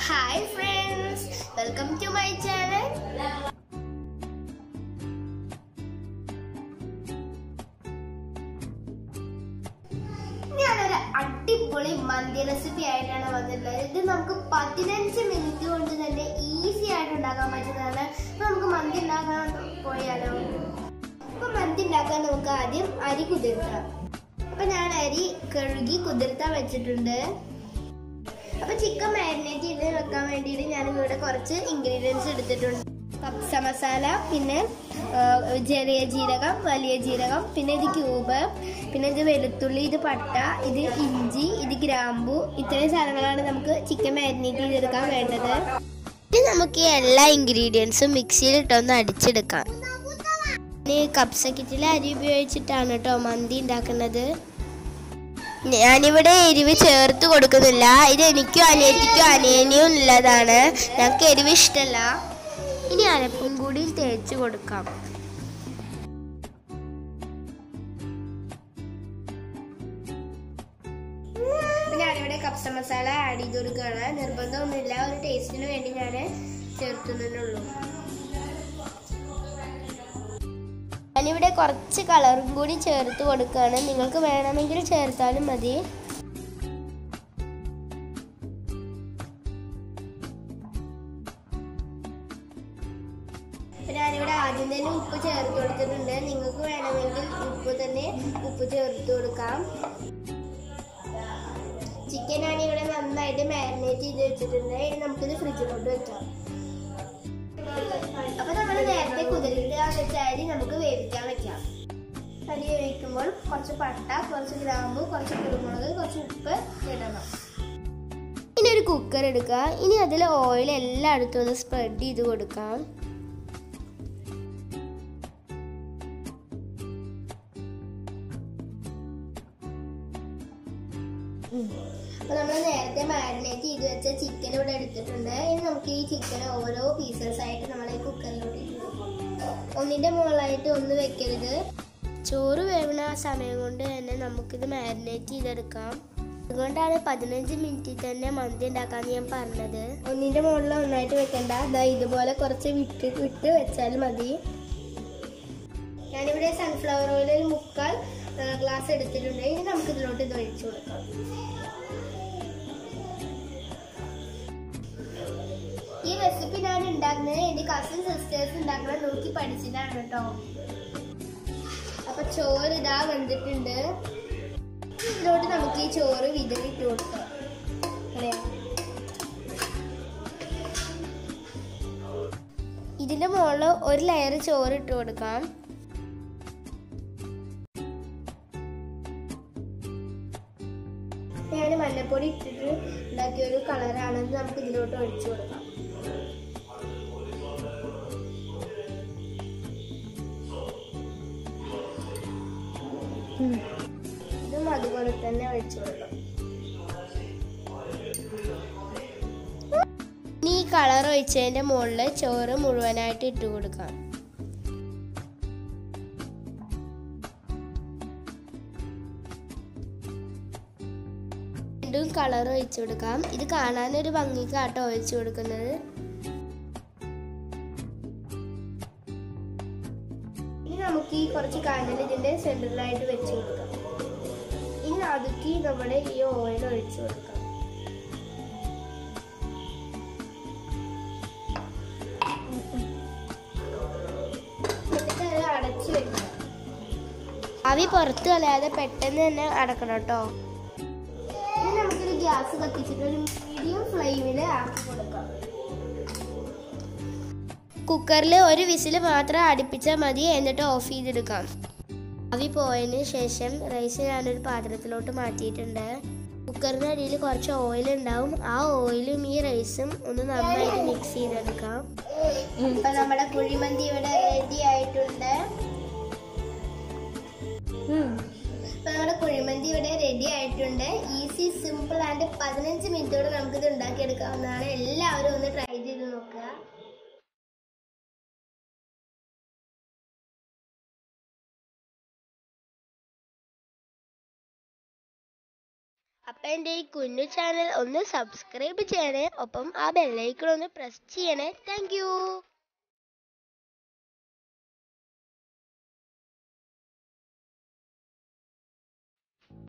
Hi friends welcome to my channel ഞാനൊരു അടിപൊളി മന്തി recipe ആയിട്ടാണ് വന്നിട്ടുള്ളത് ഇത് നമുക്ക് പതിനഞ്ച് മിനിറ്റ് കൊണ്ട് തന്നെ ഈസി ആയിട്ട് ഉണ്ടാക്കാൻ പറ്റുന്നതാണ് അപ്പൊ നമുക്ക് മന്തി ഉണ്ടാക്കാൻ പോയാലോ അപ്പൊ മന്തി ഉണ്ടാക്കാൻ നമുക്ക് ആദ്യം അരി കുതിർത്താം അപ്പൊ ഞാൻ അരി കഴുകി കുതിർത്താൻ വെച്ചിട്ടുണ്ട് അപ്പൊ ചിക്കൻ മാരിനേറ്റ് ചെയ്ത് വെക്കാൻ വേണ്ടിയിട്ട് ഞാൻ ഇവിടെ കുറച്ച് ഇൻഗ്രീഡിയൻസ് എടുത്തിട്ടുണ്ട് കപ്സ മസാല പിന്നെ ആ, ചെറിയ ജീരകം വലിയ ജീരകം പിന്നെ ഇത് ക്യൂബ് പിന്നെ ഇത് വെളുത്തുള്ളി ഇത് പട്ട ഇത് ഇഞ്ചി ഇത് ഗ്രാമ്പു ഇത്രയും സാധനങ്ങളാണ് നമുക്ക് ചിക്കൻ മാരിനേറ്റ് ചെയ്തെടുക്കാൻ വേണ്ടത് ഇനി നമുക്ക് ഈ എല്ലാ ഇൻഗ്രീഡിയൻസും മിക്സിയിൽ ഇട്ടൊന്ന് അടിച്ചെടുക്കാം ഇനി കപ്സ കിറ്റിലെ അരി ഉപയോഗിച്ചിട്ടാണ് കേട്ടോ മന്തി ഉണ്ടാക്കുന്നത് ഞാനിവിടെ എരിവ് ചേർത്ത് കൊടുക്കുന്നില്ല ഇത് എനിക്കും അനിയത്തിക്കും അനിയനിയും ഉള്ളതാണ് ഞങ്ങൾക്ക് എരിവ് ഇഷ്ടമല്ല ഇനി അരപ്പും കൂടി തേച്ച് കൊടുക്കാം ഇപ്പൊ ഞാനിവിടെ കപ്സ മസാല ആഡ് ചെയ്ത് കൊടുക്കുകയാണ് നിർബന്ധമൊന്നുമില്ല ഒരു ടേസ്റ്റിന് വേണ്ടി ഞാൻ ചേർത്തുന്നുള്ളൂ ഞാനിവിടെ കുറച്ച് കളറും കൂടി ചേർത്ത് കൊടുക്കുകയാണ് നിങ്ങൾക്ക് വേണമെങ്കിൽ ചേർത്താലും മതി ഇപ്പൊ ഞാനിവിടെ ആദ്യം തന്നെ ഉപ്പ് ചേർത്ത് കൊടുത്തിട്ടുണ്ട് നിങ്ങൾക്ക് വേണമെങ്കിൽ ഉപ്പ് തന്നെ ഉപ്പ് ചേർത്ത് കൊടുക്കാം ചിക്കൻ ഞാനിവിടെ നന്നായിട്ട് മാരിനേറ്റ് ചെയ്ത് വെച്ചിട്ടുണ്ട് ഇനി നമുക്കിത് ഫ്രിഡ്ജിലോട്ട് വെക്കാം അപ്പൊ നമ്മൾ നേരത്തെ കുതിരിട്ട് വെച്ച അരി നമുക്ക് വേവിക്കാൻ വെക്കാം അരി വേവിക്കുമ്പോൾ കുറച്ച് പട്ട കുറച്ച് ഗ്രാമ്പു കുറച്ച് കുരുമുളക് കുറച്ച് ഉപ്പ് ഇടണം ഇനി ഒരു കുക്കർ എടുക്കുക ഇനി അതിൽ ഓയിൽ എല്ലായിടത്തും ഒന്ന് സ്പ്രെഡ് ചെയ്ത് കൊടുക്കാം അപ്പൊ നമ്മൾ നേരത്തെ മാരിനേറ്റ് ചെയ്ത് വെച്ച ചിക്കൻ ഇവിടെ എടുത്തിട്ടുണ്ട് ഇനി നമുക്ക് ഈ ചിക്കൻ ഓരോ പീസസ് ആയിട്ട് നമ്മൾ ഈ കുക്കറിലോട്ട് ഇട്ട് കൊടുക്കാം. ഒന്നിന്റെ മുകളിലായിട്ട് ഒന്ന് വെക്കരുത് ചോറ് വേവണ ആ സമയം കൊണ്ട് തന്നെ നമുക്കിത് മാരിനേറ്റ് ചെയ്തെടുക്കാം അതുകൊണ്ടാണ് പതിനഞ്ച് മിനിറ്റിൽ തന്നെ മന്തി ഉണ്ടാക്കാന്ന് ഞാൻ പറഞ്ഞത് ഒന്നിന്റെ മുകളിൽ ഒന്നായിട്ട് വെക്കണ്ട ദാ ഇതുപോലെ കുറച്ച് വിട്ട് വിട്ട് വെച്ചാൽ മതി ഞാനിവിടെ സൺഫ്ലവർ ഓയിലിൽ മുക്കാൽ ഗ്ലാസ് എടുത്തിട്ടുണ്ട് ഇനി നമുക്ക് ഇതിലോട്ട് ഇത് ഒഴിച്ചു കൊടുക്കാം ഈ റെസിപ്പി ഞാൻ ഉണ്ടാക്കുന്നത് എന്റെ കസിൻ സിസ്റ്റേഴ്സ് ഉണ്ടാക്കുന്നത് നോക്കി പഠിച്ചിട്ടാണ് കേട്ടോ അപ്പൊ ചോറ് ഇതാ വെന്തിട്ടുണ്ട് ഇതിലോട്ട് നമുക്ക് ഈ ചോറ് വിതറിട്ട് കൊടുക്കാം അല്ലേ ഇതിന്റെ മുകളിൽ ഒരു ലെയർ ചോറ് ഇട്ട് കൊടുക്കാം ഞാൻ മഞ്ഞപ്പൊടി ഇട്ടിട്ട് ഉണ്ടാക്കിയ ഒരു കളറാണ് ഇത് നമുക്ക് ഇതിലോട്ട് ഒഴിച്ചു കൊടുക്കാം ഇതും അതുപോലെ തന്നെ ഒഴിച്ചു കൊടുക്കാം ഇനി ഈ കളർ ഒഴിച്ചതിന്റെ മുകളിൽ ചോറ് മുഴുവനായിട്ട് ഇട്ട് കൊടുക്കാം വീണ്ടും കളർ ഒഴിച്ചു കൊടുക്കാം ഇത് കാണാനൊരു ഭംഗിക്കാട്ടോ ഒഴിച്ചു കൊടുക്കുന്നത് ഇനി നമുക്ക് ഈ കുറച്ച് കാനൽ ഇതിന്റെ സെന്ററിലായിട്ട് വെച്ച് കൊടുക്കാം ഇനി അതുക്കി നമ്മുടെ ഈ ഓയിൽ ഒഴിച്ചു കൊടുക്കാം എന്നിട്ട് അത് അടച്ചു വെക്കാം ആവി പുറത്ത് കളയാതെ പെട്ടെന്ന് തന്നെ അടക്കണം കേട്ടോ ഇനി നമുക്കൊരു ഗ്യാസ് കത്തിച്ചിട്ട് ഒരു മീഡിയം ഫ്ലെയിമിൽ ആക്കി കൊടുക്കാം കുക്കറിൽ ഒരു വിസിൽ മാത്രം അടുപ്പിച്ചാൽ മതി എന്നിട്ട് ഓഫ് ചെയ്തെടുക്കാം ആവി പോയതിന് ശേഷം റൈസ് ഞാനൊരു പാത്രത്തിലോട്ട് മാറ്റിയിട്ടുണ്ട് കുക്കറിന് അടിയിൽ കുറച്ച് ഓയിൽ ഉണ്ടാവും ആ ഓയിലും ഈ റൈസും ഒന്ന് നന്നായിട്ട് മിക്സ് ചെയ്തെടുക്കാം ഇപ്പൊ നമ്മുടെ കുഴിമന്തി ഇവിടെ റെഡി ആയിട്ടുണ്ട് ഇപ്പൊ നമ്മുടെ കുഴിമന്തി ഇവിടെ റെഡി ആയിട്ടുണ്ട് ഈസി സിമ്പിൾ ആൻഡ് പതിനഞ്ച് മിനിറ്റോടെ നമുക്കിത് ഉണ്ടാക്കിയെടുക്കാവുന്നതാണ് എല്ലാവരും ഒന്ന് ട്രൈ ചെയ്ത് നോക്കുക അപ്പം എൻ്റെ ഈ കുഞ്ഞു ചാനൽ ഒന്ന് സബ്സ്ക്രൈബ് ചെയ്യണേ ഒപ്പം ആ ബെല്ലൈക്കൺ ഒന്ന് പ്രസ് ചെയ്യണേ താങ്ക്